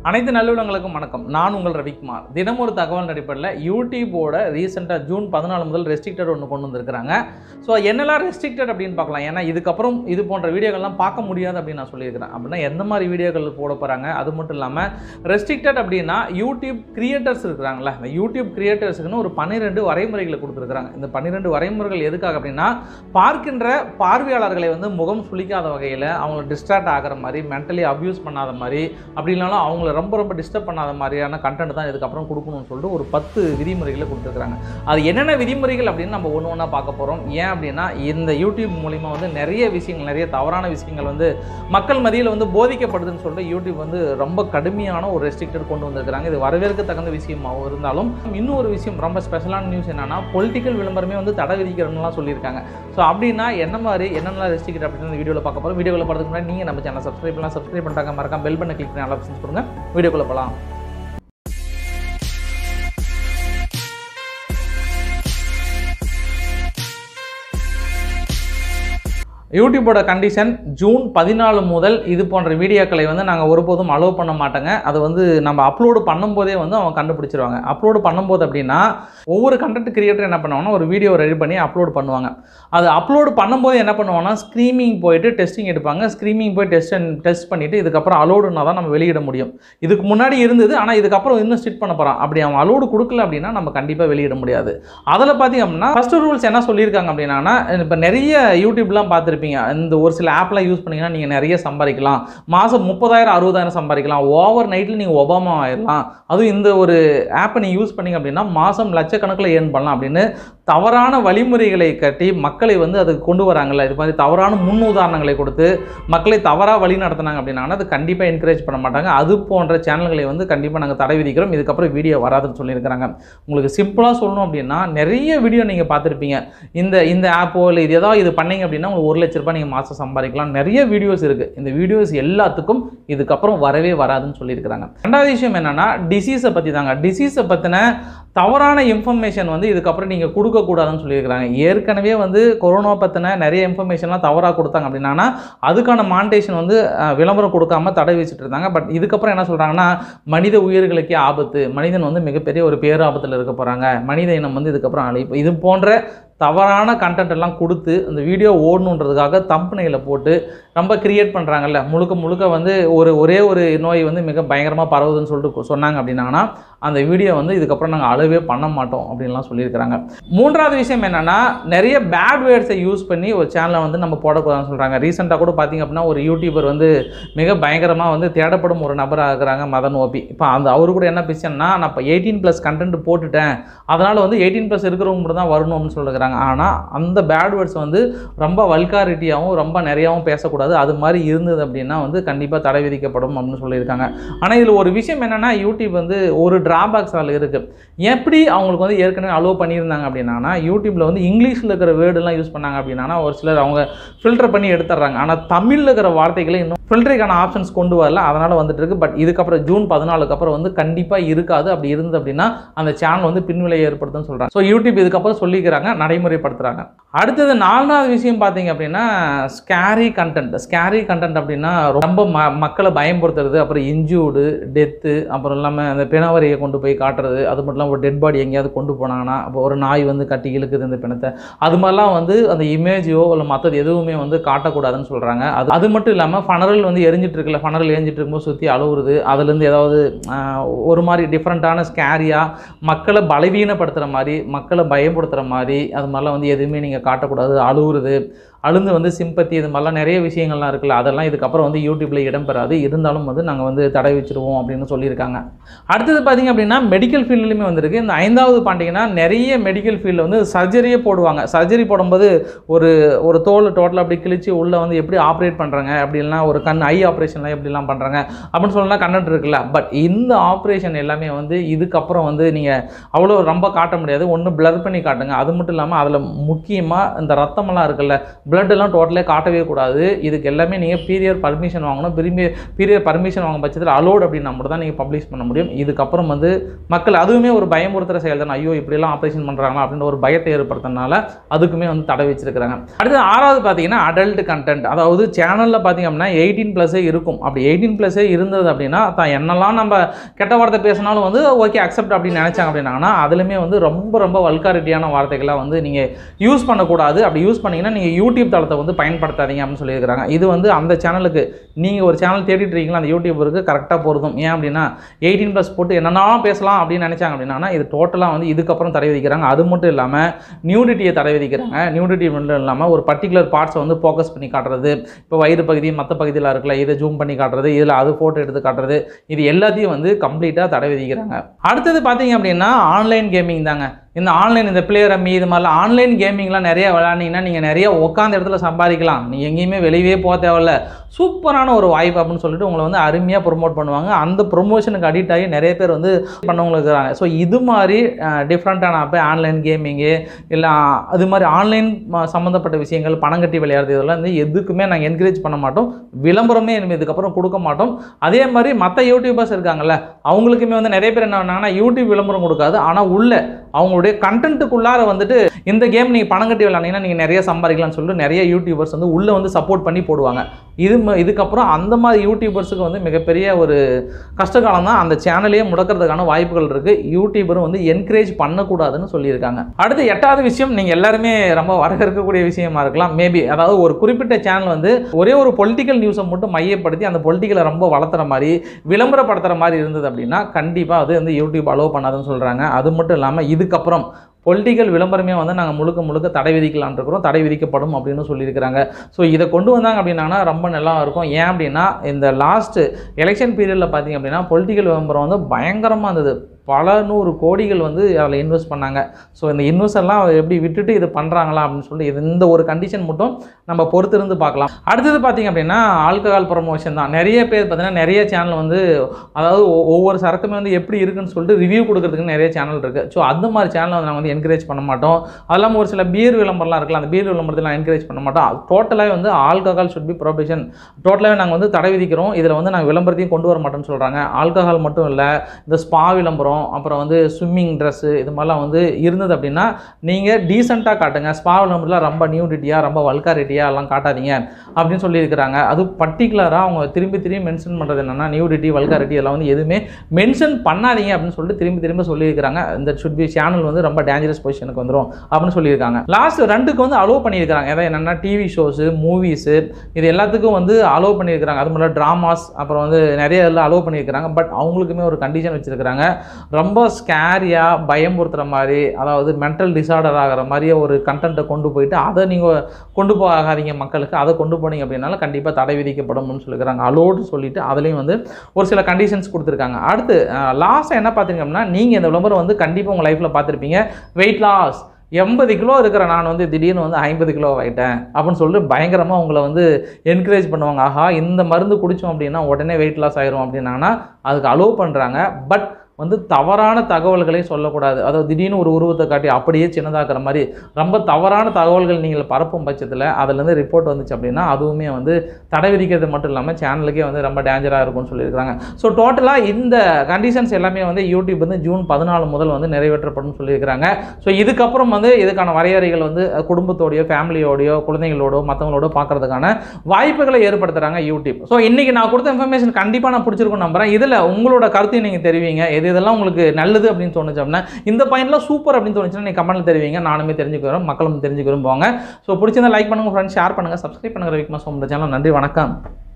அனைத்து நல்லுள்ளங்களுக்கும் வணக்கம் நான் உங்கள் ரவிக்குமார் தினம் ஒரு தகவல் அடிப்படையில் யூடியூபோட ரீசெண்டாக ஜூன் பதினாலு முதல் ரெஸ்ட்ரிக்டட் ஒன்று கொண்டு வந்திருக்கிறாங்க ஸோ என்னெல்லாம் ரெஸ்ட்ரிக்டட் அப்படின்னு பார்க்கலாம் ஏன்னா இதுக்கப்புறம் இது போன்ற வீடியோக்கள்லாம் பார்க்க முடியாது அப்படின்னு நான் சொல்லியிருக்கிறேன் அப்படின்னா எந்த மாதிரி வீடியோக்கள் போட போகிறாங்க அது மட்டும் இல்லாமல் ரெஸ்ட்ரிக்டட் அப்படின்னா யூடியூப் கிரியேட்டர்ஸ் இருக்கிறாங்களா இந்த யூடியூப் கிரியேட்டர்ஸுக்குன்னு ஒரு பன்னிரெண்டு வரைமுறைகளை கொடுத்துருக்குறாங்க இந்த பன்னிரெண்டு வரைமுறைகள் எதுக்காக அப்படின்னா பார்க்கின்ற பார்வையாளர்களை வந்து முகம் சுளிக்காத வகையில் அவங்கள டிஸ்ட்ராக்ட் ஆகிற மாதிரி மென்டலி அப்யூஸ் பண்ணாத மாதிரி அப்படி இல்லைனாலும் அவங்கள ரொம்ப ரொம்ப டிஸ்டர்ப் பண்ணாத மாதிரியான கண்டென்ட் தான் இதுக்கப்புறம் கொடுக்கணும்னு சொல்லிட்டு ஒரு பத்து விதிமுறைகளை கொடுத்துருக்காங்க அது என்னென்ன விதிமுறைகள் அப்படின்னு நம்ம ஒன்று ஒன்றா பார்க்க போகிறோம் ஏன் அப்படின்னா இந்த யூடியூப் மூலிமா வந்து நிறைய விஷயங்கள் நிறைய தவறான விஷயங்கள் வந்து மக்கள் மத்தியில் வந்து போதிக்கப்படுதுன்னு சொல்லிட்டு யூடியூப் வந்து ரொம்ப கடுமையான ஒரு ரெஸ்ட்ரிக்டட் கொண்டு வந்திருக்கிறாங்க இது வரவேற்க தகுந்த விஷயமாகவும் இருந்தாலும் இன்னும் ஒரு விஷயம் ரொம்ப ஸ்பெஷலான நியூஸ் என்னன்னா பொலிட்டிக்கல் விளம்பரமே வந்து தடை விதிக்கிறதுலாம் சொல்லியிருக்காங்க ஸோ அப்படின்னா என்ன மாதிரி என்னென்ன ரெஸ்ட்ரிக்ட் அப்படின்னு இந்த வீடியோவில் பார்க்க போகிறோம் வீடியோவில் பார்த்துக்கு முன்னாடி நீங்கள் நம்ம சேனல் சப்ஸ்கிரைப் பண்ணலாம் சப்ஸ்கிரைப் பண்ணிட்டாங்க மறக்காம பெல் பண்ண கிளிக் பண்ணி ஆல் ஆப்ஷன்ஸ் கொடுங்க வீடியோக்குள்ளே போகலாம் யூடியூபோட கண்டிஷன் ஜூன் பதினாலு முதல் இது போன்ற வீடியோக்களை வந்து நாங்கள் ஒருபோதும் அலோவ் பண்ண மாட்டோங்க அது வந்து நம்ம அப்லோடு பண்ணும்போதே வந்து அவங்க கண்டுபிடிச்சிருவாங்க அப்லோடு பண்ணும்போது அப்படின்னா ஒவ்வொரு கண்டென்ட் கிரியேட்டர் என்ன பண்ணுவாங்கன்னா ஒரு வீடியோ ரெடி பண்ணி அப்லோட் பண்ணுவாங்க அது அப்லோடு பண்ணும்போது என்ன பண்ணுவாங்கன்னா ஸ்க்ரீமிங் போயிட்டு டெஸ்டிங் எடுப்பாங்க ஸ்க்ரீமிங் போய் டெஸ்ட் டெஸ்ட் பண்ணிவிட்டு இதுக்கப்புறம் அலோடுனா தான் நம்ம வெளியிட முடியும் இதுக்கு முன்னாடி இருந்தது ஆனால் இதுக்கப்புறம் இன்னும் ஸ்டிட் பண்ண போகிறான் அப்படி அவன் அலோடு கொடுக்கல அப்படின்னா நம்ம கண்டிப்பாக வெளியிட முடியாது அதில் பார்த்தீங்க அப்படின்னா ஃபஸ்ட் ரூல்ஸ் என்ன சொல்லியிருக்காங்க அப்படின்னா இப்போ நிறைய யூடியூப்லாம் பார்த்துருப்பீங்க இந்த ஒரு சில ஆப்லாம் யூஸ் பண்ணிங்கன்னா நீங்கள் நிறைய சம்பாதிக்கலாம் மாதம் முப்பதாயிரம் அறுபதாயிரம் சம்பாதிக்கலாம் ஓவர் நைட்டில் நீங்கள் ஒபாமா ஆயிடலாம் அதுவும் இந்த ஒரு ஆப்பை நீங்கள் யூஸ் பண்ணீங்க அப்படின்னா மாதம் லட்சக்கணக்கில் ஏர்ன் பண்ணலாம் அப்படின்னு தவறான வழிமுறைகளை கட்டி மக்களை வந்து அதுக்கு கொண்டு வராங்கல்ல இது மாதிரி தவறான முன் உதாரணங்களை கொடுத்து மக்களை தவறாக வழி நடத்தினாங்க அப்படின்னா அது கண்டிப்பாக என்கரேஜ் பண்ண மாட்டாங்க அது போன்ற சேனல்களை வந்து கண்டிப்பாக நாங்கள் தடை விதிக்கிறோம் இதுக்கப்புறம் வீடியோ வராதுன்னு சொல்லியிருக்கிறாங்க உங்களுக்கு சிம்பிளாக சொல்லணும் அப்படின்னா நிறைய வீடியோ நீங்கள் பார்த்துருப்பீங்க இந்த இந்த ஆப்போ இல்லை இது ஏதாவது இது பண்ணீங்க அப்படின்னா உங்களுக்கு ஒரு லட்ச ரூபாய் நீங்கள் மாதம் சம்பாதிக்கலாம் நிறைய வீடியோஸ் இருக்குது இந்த வீடியோஸ் எல்லாத்துக்கும் இதுக்கப்புறம் வரவே வராதுன்னு சொல்லியிருக்கிறாங்க ரெண்டாவது விஷயம் என்னென்னா டிசீஸை பற்றி தாங்க டிசீஸை பற்றின தவறான இன்ஃபர்மேஷன் வந்து இதுக்கப்புறம் நீங்கள் கொடுக்கக்கூடாதுன்னு சொல்லியிருக்கிறாங்க ஏற்கனவே வந்து கொரோனா பற்றின நிறைய இன்ஃபர்மேஷன்லாம் தவறாக கொடுத்தாங்க அப்படின்னா அதுக்கான மானிட்டேஷன் வந்து அஹ், விளம்பரம் கொடுக்காம தடை வச்சுட்டு இருந்தாங்க பட் இதுக்கப்புறம் என்ன சொல்கிறாங்கன்னா மனித உயிர்களுக்கே ஆபத்து மனிதன் வந்து மிகப்பெரிய ஒரு பேராபத்தில் இருக்க போகிறாங்க மனித இனம் வந்து இதுக்கப்புறம் அழிப்பு இது போன்ற தவறான கண்டென்ட் எல்லாம் கொடுத்து அந்த வீடியோ ஓடணுன்றதுக்காக தம்பனையில் போட்டு ரொம்ப கிரியேட் பண்ணுறாங்கல்ல முழுக்க முழுக்க வந்து ஒரு ஒரே ஒரு நோய் வந்து மிக பயங்கரமாக பரவுதுன்னு சொல்லிட்டு சொன்னாங்க அப்படின்னாங்கன்னா அந்த வீடியோ வந்து இதுக்கப்புறம் நாங்கள் அளவே பண்ண மாட்டோம் அப்படின்லாம் சொல்லியிருக்கிறாங்க மூன்றாவது விஷயம் என்னென்னா நிறைய பேட் வேர்ட்ஸை யூஸ் பண்ணி ஒரு சேனலை வந்து நம்ம போடக்கூடாதுன்னு சொல்கிறாங்க ரீசெண்டாக கூட பார்த்தீங்க அப்படின்னா ஒரு யூடியூபர் வந்து மிக பயங்கரமாக வந்து தேடப்படும் ஒரு நபராக இருக்கிறாங்க மதன் ஓபி இப்போ அந்த அவரு கூட என்ன பிரச்சனைனா நான் இப்போ எயிட்டீன் ப்ளஸ் கண்டென்ட் போட்டுட்டேன் அதனால் வந்து எயிட்டீன் ப்ளஸ் இருக்கிறவங்க மட்டும் தான் வரணும்னு சொல்லிருக்கிறாங்க ஆனால் அந்த பேட் வேர்ட்ஸ் வந்து ரொம்ப வல்காரிட்டியாகவும் ரொம்ப நிறையாவும் பேசக்கூடாது அது மாதிரி இருந்தது அப்படின்னா வந்து கண்டிப்பாக தடை விதிக்கப்படும் அப்படின்னு சொல்லியிருக்காங்க ஆனால் இதில் ஒரு விஷயம் என்னென்னா யூடியூப் வந்து ஒரு டிராபேக்ஸ் அதில் இருக்குது எப்படி அவங்களுக்கு வந்து ஏற்கனவே அலோவ் பண்ணியிருந்தாங்க அப்படின்னா யூடியூப்பில் வந்து இங்கிலீஷில் இருக்கிற வேர்டெல்லாம் யூஸ் பண்ணாங்க அப்படின்னா ஒரு சிலர் அவங்க ஃபில்டர் பண்ணி எடுத்துடுறாங்க ஆனால் தமிழில் இருக்கிற வார்த்தைகளை இன்னும் ஃபில்டருக்கான ஆப்ஷன்ஸ் கொண்டு வரல அதனால் வந்துட்டு இருக்கு பட் இதுக்கப்புறம் ஜூன் பதினாலுக்கு அப்புறம் வந்து கண்டிப்பாக இருக்காது அப்படி இருந்தது அப்படின்னா அந்த சேனல் வந்து பின்விளையை ஏற்படுத்தும்னு சொல்கிறாங்க ஸோ யூடியூப் இதுக்கப்புறம் சொல்லிக்கிறாங்க நடைமுறைப்படுத்துகிறாங்க அடுத்தது நாலாவது விஷயம் பார்த்தீங்க அப்படின்னா ஸ்கேரி கண்டென்ட் ஸ்கேரி கண்டென்ட் அப்படின்னா ரொம்ப ம மக்களை பயம்படுத்துறது அப்புறம் இன்ஜூர்டு டெத்து அப்புறம் இல்லாமல் அந்த பிணவரையை கொண்டு போய் காட்டுறது அது மட்டும் இல்லாமல் ஒரு டெட் பாடி எங்கேயாவது கொண்டு போனாங்கன்னா அப்போ ஒரு நாய் வந்து கட்டி இழுக்குது இந்த பிணத்தை அது மாதிரிலாம் வந்து அந்த இமேஜோ இல்லை மற்றது எதுவுமே வந்து காட்டக்கூடாதுன்னு சொல்கிறாங்க அது அது மட்டும் இல்லாமல் ஃபனரல் வந்து எரிஞ்சிட்டு இருக்குல்ல ஃபனரல் எரிஞ்சிட்டு இருக்கும்போது சுற்றி அழுவுறது அதுலேருந்து ஏதாவது ஆஹ், ஒரு மாதிரி டிஃப்ரெண்ட்டான ஸ்கேரியாக மக்களை பலவீனப்படுத்துகிற மாதிரி மக்களை பயப்படுத்துகிற மாதிரி அது மாதிரிலாம் வந்து எதுவுமே நீங்கள் காட்டக்கூடாது அழுவுறது அழுந்து வந்து சிம்பத்தி இது மாதிரிலாம் நிறைய விஷயங்கள்லாம் இருக்குல்ல அதெல்லாம் இதுக்கப்புறம் வந்து யூடியூப்பில் இடம்பெறாது இருந்தாலும் வந்து நாங்கள் வந்து தடை வச்சிருவோம் அப்படின்னு சொல்லியிருக்காங்க அடுத்தது பார்த்தீங்க அப்படின்னா மெடிக்கல் ஃபீல்டுலையுமே வந்திருக்கு இந்த ஐந்தாவது பார்த்தீங்கன்னா நிறைய மெடிக்கல் ஃபீல்டில் வந்து சர்ஜரியே போடுவாங்க சர்ஜரி போடும்போது ஒரு ஒரு தோல் டோட்டலாக அப்படி கிழிச்சு உள்ளே வந்து எப்படி ஆப்ரேட் பண்ணுறாங்க அப்படின்னா ஒரு கண் ஐ ஆப்ரேஷன்லாம் எப்படிலாம் பண்ணுறாங்க அப்படின்னு சொல்லலாம் கண்டென்ட் இருக்குல்ல பட் இந்த ஆப்ரேஷன் எல்லாமே வந்து இதுக்கப்புறம் வந்து நீங்கள் அவ்வளோ ரொம்ப காட்ட முடியாது ஒன்று blur பண்ணி காட்டுங்க அது மட்டும் இல்லாமல் அதில் முக்கியமாக இந்த ரத்தமெல்லாம் இருக்குல்ல பிளட் எல்லாம் டோட்டலே காட்டவே கூடாது இதுக்கு எல்லாமே நீங்கள் பீரியர் பர்மிஷன் வாங்கணும் விரும்பி பீரியர் பர்மிஷன் வாங்க பட்சத்தில் அலோட் அப்படின்னா மட்டும் தான் நீங்கள் பப்ளிஷ் பண்ண முடியும் இதுக்கப்புறம் வந்து மக்கள் அதுவுமே ஒரு பயமுறுத்துற செயல் தானே ஐயோ இப்படிலாம் ஆப்ரேஷன் பண்ணுறாங்களா அப்படின்ற ஒரு பயத்தை ஏற்படுத்தினால அதுக்குமே வந்து தடை வச்சிருக்கிறாங்க அடுத்து ஆறாவது பார்த்தீங்கன்னா அடல்ட் கண்டென்ட் அதாவது சேனலில் பார்த்தீங்க அப்படின்னா எயிட்டீன் ப்ளஸே இருக்கும் அப்படி எயிட்டீன் ப்ளஸே இருந்தது அப்படின்னா தான் என்னெல்லாம் நம்ம கெட்ட வார்த்தை பேசினாலும் வந்து ஓகே அக்செப்ட் அப்படின்னு நினச்சாங்க அப்படின்னாங்கன்னா அதுலேயுமே வந்து ரொம்ப ரொம்ப வல்காரிட்டியான வார்த்தைகளை வந்து நீங்கள் யூஸ் பண்ணக்கூடாது அப்படி யூஸ் பண்ணீங்கன்னா நீங்கள் யூடியூப் தளத்தை வந்து பயன்படுத்தாதீங்க அப்படின்னு சொல்லியிருக்கிறாங்க இது வந்து அந்த சேனலுக்கு நீங்கள் ஒரு சேனல் தேடிட்டு இருக்கீங்களா அந்த யூடியூபருக்கு கரெக்டாக பொருந்தும் ஏன் அப்படின்னா எயிட்டீன் ப்ளஸ் போட்டு என்னென்னாலும் பேசலாம் அப்படின்னு நினச்சாங்க அப்படின்னா இது டோட்டலாக வந்து இதுக்கப்புறம் தடை விதிக்கிறாங்க அது மட்டும் இல்லாமல் நியூடிட்டியை தடை விதிக்கிறாங்க நியூடிட்டி மட்டும் இல்லாமல் ஒரு பர்டிகுலர் பார்ட்ஸை வந்து ஃபோக்கஸ் பண்ணி காட்டுறது இப்போ வயிறு பகுதி மற்ற பகுதியில் இருக்குல்ல இதை ஜூம் பண்ணி காட்டுறது இதில் அது ஃபோட்டோ எடுத்து காட்டுறது இது எல்லாத்தையும் வந்து கம்ப்ளீட்டாக தடை விதிக்கிறாங்க அடுத்தது பார்த்தீங்க அப்படின்னா ஆன்லைன் கேமிங் தாங்க இந்த ஆன்லைன் இந்த பிளே ரம்மி இது மாதிரிலாம் ஆன்லைன் கேமிங்லாம் நிறைய விளாண்டிங்கன்னா நீங்கள் நிறைய உட்காந்த இடத்துல சம்பாதிக்கலாம் நீங்கள் எங்கேயுமே வெளியே போக தேவையில்ல சூப்பரான ஒரு வாய்ப்பு அப்படின்னு சொல்லிட்டு உங்களை வந்து அருமையாக ப்ரொமோட் பண்ணுவாங்க அந்த ப்ரொமோஷனுக்கு அடிக்ட் ஆகி நிறைய பேர் வந்து பண்ணவங்க இருக்கிறாங்க ஸோ இது மாதிரி டிஃப்ரெண்ட்டான ஆப்பு ஆன்லைன் கேமிங்கு இல்லை அது மாதிரி ஆன்லைன் சம்மந்தப்பட்ட விஷயங்கள் பணம் கட்டி விளையாடுறது இதெல்லாம் வந்து எதுக்குமே நாங்கள் என்கரேஜ் பண்ண மாட்டோம் விளம்பரமே இனிமேல் இதுக்கப்புறம் கொடுக்க மாட்டோம் அதே மாதிரி மற்ற யூடியூபர்ஸ் இருக்காங்கல்ல அவங்களுக்குமே வந்து நிறைய பேர் என்ன பண்ணாங்கன்னா யூடியூப் விளம்பரம் கொடுக்காது ஆனால் உள்ள அவங்களுடைய கண்டென்ட்டுக்குள்ளார வந்துட்டு இந்த கேம் நீங்கள் பணம் கட்டி விளையாண்டிங்கன்னா நீங்கள் நிறைய சம்பாதிக்கலாம்னு சொல்லிட்டு நிறைய யூடியூபர்ஸ் வந்து உள்ளே வந்து சப்போர்ட் பண்ணி போடுவாங்க இது ம- இதுக்கப்புறம் அந்த மாதிரி யூடியூபர்ஸுக்கு வந்து மிகப்பெரிய ஒரு கஷ்டகாலம் தான் அந்த சேனலையே முடக்கிறதுக்கான வாய்ப்புகள் இருக்குது யூடியூபரும் வந்து என்கரேஜ் பண்ணக்கூடாதுன்னு சொல்லியிருக்காங்க அடுத்து எட்டாவது விஷயம் நீங்கள் எல்லாருமே ரொம்ப வரவேற்கக்கூடிய விஷயமா இருக்கலாம் மேபி அதாவது ஒரு குறிப்பிட்ட சேனல் வந்து ஒரே ஒரு பொலிட்டிக்கல் நியூஸை மட்டும் மையப்படுத்தி அந்த பொலிட்டிக்கலை ரொம்ப வளர்த்துற மாதிரி விளம்பரப்படுத்துகிற மாதிரி இருந்தது அப்படின்னா கண்டிப்பாக அது வந்து யூடியூப் அலோவ் பண்ணாதுன்னு சொல்கிறாங்க அது மட்டும் இல்லாமல் இதுக்கப்புறம் பொலிட்டிக்கல் விளம்பரமே வந்து நாங்கள் முழுக்க முழுக்க தடை விதிக்கலாம்னு இருக்கிறோம் தடை விதிக்கப்படும் அப்படின்னு சொல்லியிருக்கிறாங்க ஸோ இதை கொண்டு வந்தாங்க அப்படின்னா ரொம்ப நல்லா இருக்கும் ஏன் அப்படின்னா இந்த லாஸ்ட் எலெக்ஷன் பீரியடில் பார்த்தீங்க அப்படின்னா பொலிட்டிக்கல் விளம்பரம் வந்து பயங்கரமாக இருந்தது பல நூறு கோடிகள் வந்து அதில் இன்வெஸ்ட் பண்ணாங்க ஸோ இந்த இன்வெஸ்ட் எல்லாம் எப்படி விட்டுட்டு இது பண்ணுறாங்களா அப்படின்னு சொல்லி இது இந்த ஒரு கண்டிஷன் மட்டும் நம்ம பொறுத்திருந்து பார்க்கலாம் அடுத்தது பார்த்தீங்க அப்படின்னா ஆல்கஹால் ப்ரொமோஷன் தான் நிறைய பேர் பார்த்தீங்கன்னா நிறைய சேனல் வந்து அதாவது ஒ- ஒவ்வொரு சரக்குமே வந்து எப்படி இருக்குன்னு சொல்லிட்டு ரிவ்யூ கொடுக்கறதுக்கு நிறைய சேனல் இருக்குது ஸோ அந்த மாதிரி சேனலை வந்து நாங்கள் வந்து என்கரேஜ் பண்ண மாட்டோம் அது இல்லாமல் ஒரு சில பீர் விளம்பரம்லாம் இருக்குல்ல அந்த பீர் விளம்பரத்தில் என்கரேஜ் பண்ண மாட்டோம் டோட்டலாகவே வந்து ஆல்கஹால் ஷுட் பி ப்ரொபிஷன் டோட்டலாகவே நாங்கள் வந்து தடை விதிக்கிறோம் இதில் வந்து நாங்கள் விளம்பரத்தையும் கொண்டு வர மாட்டோம்னு சொல்கிறாங்க ஆல்கஹால் மட்டும் இல்லை இந்த ஸ்பா விளம்பரம் அப்புறம் வந்து ஸ்விம்மிங் ட்ரெஸ்ஸு இது மாதிரிலாம் வந்து இருந்தது அப்படின்னா நீங்கள் டீசெண்டாக காட்டுங்க ஸ்பா விளம்பரத்தில் ரொம்ப நியூடிட்டியாக ரொம்ப வல்காரிட்டியாக எல்லாம் காட்டாதீங்க அப்படின்னு சொல்லியிருக்கிறாங்க அது பர்டிகுலராக அவங்க திரும்பி திரும்பி மென்ஷன் பண்ணுறது என்னென்னா நியூடிட்டி வல்காரிட்டி இதெல்லாம் வந்து எதுவுமே மென்ஷன் பண்ணாதீங்க அப்படின்னு சொல்லிட்டு திரும்பி திரும்ப சொல்லியிருக்கிறாங்க இந்த ஷுட் பி சேனல் வந்து ரொம்ப டேஞ்சரஸ் பொசிஷனுக்கு வந்துடும் அப்படின்னு சொல்லியிருக்காங்க லாஸ்ட் ரெண்டுக்கு வந்து அலோவ் பண்ணியிருக்காங்க ஏதாவது என்னென்னா டிவி ஷோஸு மூவிஸு இது எல்லாத்துக்கும் வந்து அலோவ் பண்ணியிருக்கிறாங்க அது மாதிரி ட்ராமாஸ் அப்புறம் வந்து நிறைய இதில் அலோவ் பண்ணியிருக்கிறாங்க பட் அவங்களுக்குமே ஒரு கண்டிஷன் வச்சுருக்கிறாங்க ரொம்ப ஸ்கேரியாக பயம்புறுத்துற மாதிரி அதாவது மென்டல் டிசார்டர் ஆகிற மாதிரியே ஒரு கண்டென்ட்டை கொண்டு போயிட்டு அதை நீங்கள் கொண்டு போகாதீங்க மக்களுக்கு அதை கொண்டு போனீங்க அப்படின்னாலும் கண்டிப்பாக தடை விதிக்கப்படும்னு சொல்லிக்கிறாங்க அலோடு சொல்லிட்டு அதுலேயும் வந்து ஒரு சில கண்டிஷன்ஸ் கொடுத்துருக்காங்க அடுத்து லாஸ்ட்டாக என்ன பார்த்தீங்க அப்படின்னா நீங்கள் இந்த விளம்பரம் வந்து கண்டிப்பாக உங்கள் லைஃப்பில் பார்த்துருப்பீங்க வெயிட் லாஸ் எண்பது கிலோ இருக்கிற நான் வந்து திடீர்னு வந்து ஐம்பது கிலோ ஆகிட்டேன் அப்படின்னு சொல்லிட்டு பயங்கரமாக உங்களை வந்து என்கரேஜ் பண்ணுவாங்க ஆஹா இந்த மருந்து குடித்தோம் அப்படின்னா உடனே வெயிட் லாஸ் ஆயிரும் அப்படின்னாங்கன்னா அதுக்கு அலோவ் பண்ணுறாங்க பட் வந்து தவறான தகவல்களையும் சொல்லக்கூடாது அதாவது திடீர்னு ஒரு உருவத்தை காட்டி அப்படியே சின்னதாக்குற மாதிரி ரொம்ப தவறான தகவல்கள் நீங்கள் பரப்பும் பட்சத்தில் அதுலேருந்து ரிப்போர்ட் வந்துச்சு அப்படின்னா அதுவுமே வந்து தடை விதிக்கிறது மட்டும் இல்லாமல் சேனலுக்கே வந்து ரொம்ப டேஞ்சராக இருக்கும்னு சொல்லியிருக்காங்க ஸோ டோட்டலாக இந்த கண்டிஷன்ஸ் எல்லாமே வந்து யூடியூப் வந்து ஜூன் பதினாலு முதல் வந்து நிறைவேற்றப்படும் சொல்லியிருக்கிறாங்க ஸோ இதுக்கப்புறம் வந்து இதுக்கான வரையறைகள் வந்து அஹ், குடும்பத்தோடையோ ஃபேமிலியோடையோ குழந்தைங்களோடோ மற்றவங்களோட பார்க்கறதுக்கான வாய்ப்புகளை ஏற்படுத்துகிறாங்க யூடியூப் ஸோ இன்றைக்கி நான் கொடுத்த இன்ஃபர்மேஷன் கண்டிப்பாக நான் பிடிச்சிருக்கும் நம்புறேன் இதில் உங்களோட கருத்தையும் நீங்கள் தெரிவிங்க எது இதெல்லாம் உங்களுக்கு நல்லது அப்படின்னு தோணுச்சு அப்படின்னா இந்த பாயிண்ட்லாம் சூப்பர் அப்படின்னு தோணுச்சுன்னா நீங்கள் கமெண்ட்டில் தெரிவிங்க நானுமே தெரிஞ்சுக்கிறோம் மக்களும் தெரிஞ்சுக்கிறோம் போங்க ஸோ பிடிச்சிருந்தா லைக் பண்ணுங்கள் ஃப்ரெண்ட்ஸ் ஷேர் பண்ணுங்கள் சப்ஸ்கிரைப் பண்ணுங்கள் விக்மா சோம் சேனல் நன்றி வணக்கம்